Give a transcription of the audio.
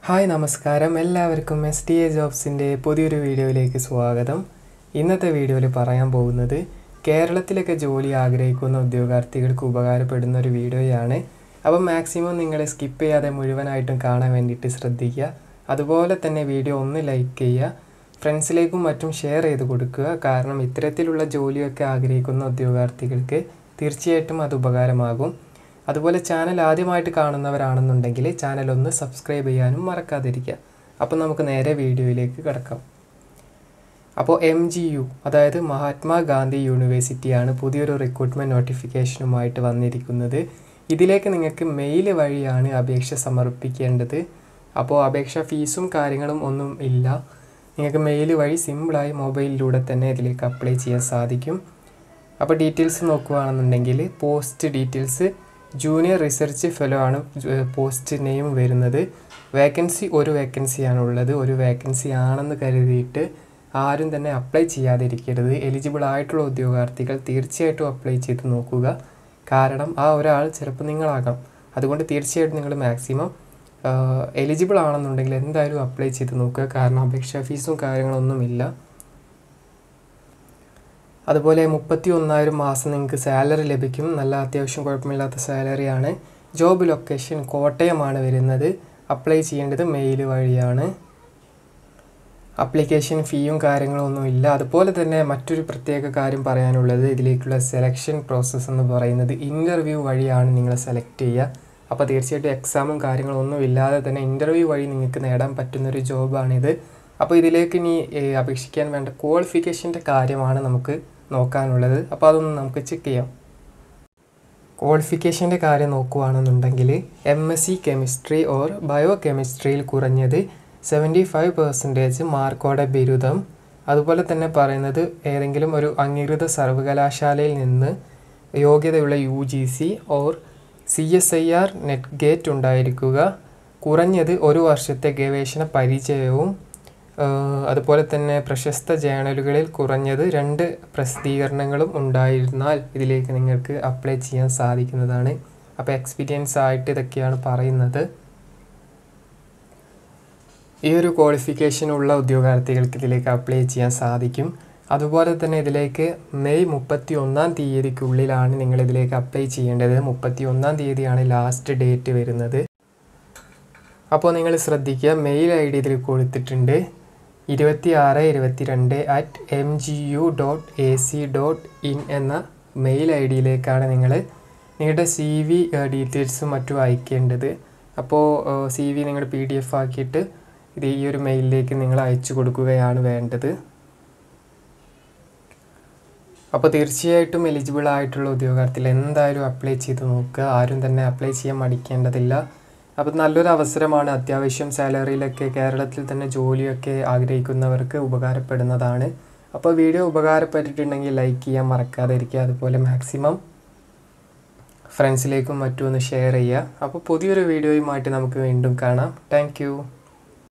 hi നമസ്കാരം എല്ലാവർക്കും S T A ജോബ്സിൻ്റെ പുതിയൊരു വീഡിയോയിലേക്ക് സ്വാഗതം ഇന്നത്തെ വീഡിയോയിൽ പറയാൻ പോകുന്നത് കേരളത്തിലൊക്കെ ജോലി ആഗ്രഹിക്കുന്ന ഉദ്യോഗാർത്ഥികൾക്ക് ഉപകാരപ്പെടുന്ന ഒരു വീഡിയോയാണ് അപ്പം മാക്സിമം നിങ്ങൾ സ്കിപ്പ് ചെയ്യാതെ മുഴുവനായിട്ടും കാണാൻ വേണ്ടിയിട്ട് ശ്രദ്ധിക്കുക അതുപോലെ തന്നെ വീഡിയോ ഒന്ന് ലൈക്ക് ചെയ്യുക ഫ്രണ്ട്സിലേക്കും മറ്റും ഷെയർ ചെയ്ത് കൊടുക്കുക കാരണം ഇത്തരത്തിലുള്ള ജോലിയൊക്കെ ആഗ്രഹിക്കുന്ന ഉദ്യോഗാർത്ഥികൾക്ക് തീർച്ചയായിട്ടും അത് ഉപകാരമാകും അതുപോലെ ചാനൽ ആദ്യമായിട്ട് കാണുന്നവരാണെന്നുണ്ടെങ്കിൽ ചാനൽ ഒന്ന് സബ്സ്ക്രൈബ് ചെയ്യാനും മറക്കാതിരിക്കുക അപ്പോൾ നമുക്ക് നേരെ വീഡിയോയിലേക്ക് കിടക്കാം അപ്പോൾ എം ജി യു അതായത് മഹാത്മാഗാന്ധി യൂണിവേഴ്സിറ്റിയാണ് പുതിയൊരു റിക്രൂട്ട്മെൻറ്റ് നോട്ടിഫിക്കേഷനുമായിട്ട് വന്നിരിക്കുന്നത് ഇതിലേക്ക് നിങ്ങൾക്ക് മെയിൽ വഴിയാണ് അപേക്ഷ സമർപ്പിക്കേണ്ടത് അപ്പോൾ അപേക്ഷ ഫീസും കാര്യങ്ങളും ഒന്നും ഇല്ല നിങ്ങൾക്ക് മെയിൽ വഴി സിമ്പിളായി മൊബൈലിലൂടെ തന്നെ ഇതിലേക്ക് അപ്ലൈ ചെയ്യാൻ സാധിക്കും അപ്പോൾ ഡീറ്റെയിൽസ് നോക്കുകയാണെന്നുണ്ടെങ്കിൽ post details junior research fellow ആണ് പോസ്റ്റ് നെയിം വരുന്നത് വേക്കൻസി ഒരു വേക്കൻസിയാണ് ഉള്ളത് ഒരു വേക്കൻസി ആണെന്ന് കരുതിയിട്ട് ആരും തന്നെ അപ്ലൈ ചെയ്യാതിരിക്കരുത് എലിജിബിൾ ആയിട്ടുള്ള ഉദ്യോഗാർത്ഥികൾ തീർച്ചയായിട്ടും അപ്ലൈ ചെയ്ത് നോക്കുക കാരണം ആ ഒരാൾ ചിലപ്പോൾ നിങ്ങളാകാം അതുകൊണ്ട് തീർച്ചയായിട്ടും നിങ്ങൾ മാക്സിമം എലിജിബിൾ ആണെന്നുണ്ടെങ്കിൽ എന്തായാലും അപ്ലൈ ചെയ്ത് നോക്കുക കാരണം അപേക്ഷാ ഫീസും കാര്യങ്ങളൊന്നുമില്ല അതുപോലെ മുപ്പത്തി ഒന്നായിരം മാസം നിങ്ങൾക്ക് സാലറി ലഭിക്കും നല്ല അത്യാവശ്യം കുഴപ്പമില്ലാത്ത സാലറിയാണ് ജോബ് ലൊക്കേഷൻ കോട്ടയമാണ് വരുന്നത് അപ്ലൈ ചെയ്യേണ്ടത് മെയിൽ വഴിയാണ് അപ്ലിക്കേഷൻ ഫീയും കാര്യങ്ങളും ഒന്നും ഇല്ല അതുപോലെ തന്നെ മറ്റൊരു പ്രത്യേക കാര്യം പറയാനുള്ളത് ഇതിലേക്കുള്ള സെലക്ഷൻ പ്രോസസ്സ് എന്ന് പറയുന്നത് ഇൻ്റർവ്യൂ വഴിയാണ് നിങ്ങൾ സെലക്ട് ചെയ്യുക അപ്പോൾ തീർച്ചയായിട്ടും എക്സാമും കാര്യങ്ങളും ഒന്നും ഇല്ലാതെ തന്നെ ഇൻ്റർവ്യൂ വഴി നിങ്ങൾക്ക് നേടാൻ പറ്റുന്നൊരു ജോബാണിത് അപ്പോൾ ഇതിലേക്ക് ഇനി അപേക്ഷിക്കാൻ വേണ്ട ക്വാളിഫിക്കേഷൻ്റെ കാര്യമാണ് നമുക്ക് നോക്കാനുള്ളത് അപ്പോൾ അതൊന്ന് നമുക്ക് ചെക്ക് ചെയ്യാം ക്വാളിഫിക്കേഷൻ്റെ കാര്യം നോക്കുകയാണെന്നുണ്ടെങ്കിൽ M S C chemistry or bio കെമിസ്ട്രിയിൽ കുറഞ്ഞത് സെവൻറ്റി ഫൈവ് പെർസെൻറ്റേജ് മാർക്കോടെ ബിരുദം അതുപോലെ തന്നെ പറയുന്നത് ഏതെങ്കിലും ഒരു അംഗീകൃത സർവകലാശാലയിൽ നിന്ന് യോഗ്യതയുള്ള U G C or C S I R NET GATE ഉണ്ടായിരിക്കുക കുറഞ്ഞത് ഒരു വർഷത്തെ ഗവേഷണ പരിചയവും അതുപോലെ തന്നെ പ്രശസ്ത ജേണലുകളിൽ കുറഞ്ഞത് രണ്ട് പ്രസിദ്ധീകരണങ്ങളും ഉണ്ടായിരുന്നാൽ ഇതിലേക്ക് നിങ്ങൾക്ക് അപ്ലൈ ചെയ്യാൻ സാധിക്കുന്നതാണ് അപ്പോൾ എക്സ്പീരിയൻസ് ആയിട്ട് ഇതൊക്കെയാണ് പറയുന്നത് ഈ ഒരു ക്വാളിഫിക്കേഷൻ ഉള്ള ഉദ്യോഗാർത്ഥികൾക്ക് ഇതിലേക്ക് അപ്ലൈ ചെയ്യാൻ സാധിക്കും അതുപോലെ തന്നെ ഇതിലേക്ക് മെയ് മുപ്പത്തി ഒന്നാം തീയതിക്കുള്ളിലാണ് നിങ്ങൾ ഇതിലേക്ക് അപ്ലൈ ചെയ്യേണ്ടത് മുപ്പത്തി ഒന്നാം തീയതിയാണ് ലാസ്റ്റ് ഡേറ്റ് വരുന്നത് അപ്പോൾ നിങ്ങൾ ശ്രദ്ധിക്കുക മെയിൽ ഐ ഡി ഇതിൽ കൊടുത്തിട്ടുണ്ട് ഇരുപത്തി ആറ് ഇരുപത്തി രണ്ട് at M G U dot A C dot in എന്ന മെയിൽ ഐ ഡിയിലേക്കാണ് നിങ്ങൾ നിങ്ങളുടെ സി വി ഡീറ്റെയിൽസും മറ്റും അയക്കേണ്ടത് അപ്പോൾ സി വി നിങ്ങൾ പി ഡി എഫ് ആക്കിയിട്ട് ഇത് ഈ ഒരു മെയിലിലേക്ക് നിങ്ങൾ അയച്ചു കൊടുക്കുകയാണ് വേണ്ടത് അപ്പോൾ തീർച്ചയായിട്ടും എലിജിബിൾ ആയിട്ടുള്ള ഉദ്യോഗാർത്ഥികൾ എന്തായാലും അപ്ലൈ ചെയ്ത് നോക്കുക ആരും തന്നെ അപ്ലൈ ചെയ്യാൻ മടിക്കേണ്ടതില്ല അപ്പോൾ നല്ലൊരു അവസരമാണ് അത്യാവശ്യം സാലറിയിലൊക്കെ കേരളത്തിൽ തന്നെ ജോലിയൊക്കെ ആഗ്രഹിക്കുന്നവർക്ക് ഉപകാരപ്പെടുന്നതാണ് അപ്പോൾ വീഡിയോ ഉപകാരപ്പെട്ടിട്ടുണ്ടെങ്കിൽ ലൈക്ക് ചെയ്യാൻ മറക്കാതെ ഇരിക്കുക അതുപോലെ മാക്സിമം ഫ്രണ്ട്സിലേക്കും മറ്റും ഒന്ന് ഷെയർ ചെയ്യുക അപ്പോൾ പുതിയൊരു വീഡിയോയുമായിട്ട് നമുക്ക് വീണ്ടും കാണാം താങ്ക്